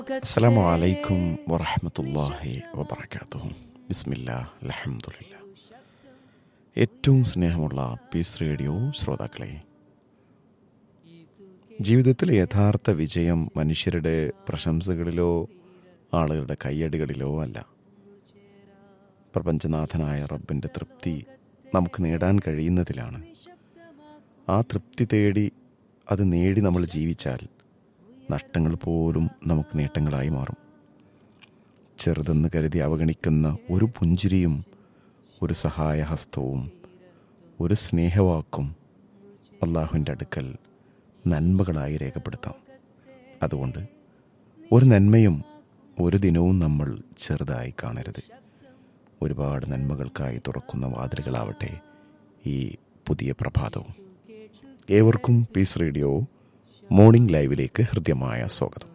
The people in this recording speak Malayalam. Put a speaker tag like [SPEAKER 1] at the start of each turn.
[SPEAKER 1] അസ്സലാമു അലൈക്കും വറഹമത്തല്ലാഹി വബർക്കാത്തുഹു ബിസ്മില്ലാ അലഹമുല്ല ഏറ്റവും സ്നേഹമുള്ള പീസ് റേഡിയോ ശ്രോതാക്കളെ ജീവിതത്തിലെ യഥാർത്ഥ വിജയം മനുഷ്യരുടെ പ്രശംസകളിലോ ആളുകളുടെ കയ്യടികളിലോ അല്ല പ്രപഞ്ചനാഥനായ റബ്ബിൻ്റെ തൃപ്തി നമുക്ക് നേടാൻ കഴിയുന്നതിലാണ് ആ തൃപ്തി തേടി അത് നേടി നമ്മൾ ജീവിച്ചാൽ നഷ്ടങ്ങൾ പോലും നമുക്ക് നേട്ടങ്ങളായി മാറും ചെറുതെന്ന് കരുതി അവഗണിക്കുന്ന ഒരു പുഞ്ചിരിയും ഒരു സഹായഹസ്തവും ഒരു സ്നേഹവാക്കും അള്ളാഹുവിൻ്റെ അടുക്കൽ നന്മകളായി രേഖപ്പെടുത്താം അതുകൊണ്ട് ഒരു നന്മയും ഒരു ദിനവും നമ്മൾ ചെറുതായി കാണരുത് ഒരുപാട് നന്മകൾക്കായി തുറക്കുന്ന വാതിലുകളാവട്ടെ ഈ പുതിയ പ്രഭാതവും ഏവർക്കും പീസ് റേഡിയോ മോർണിംഗ് ലൈവിലേക്ക് ഹൃദ്യമായ സ്വാഗതം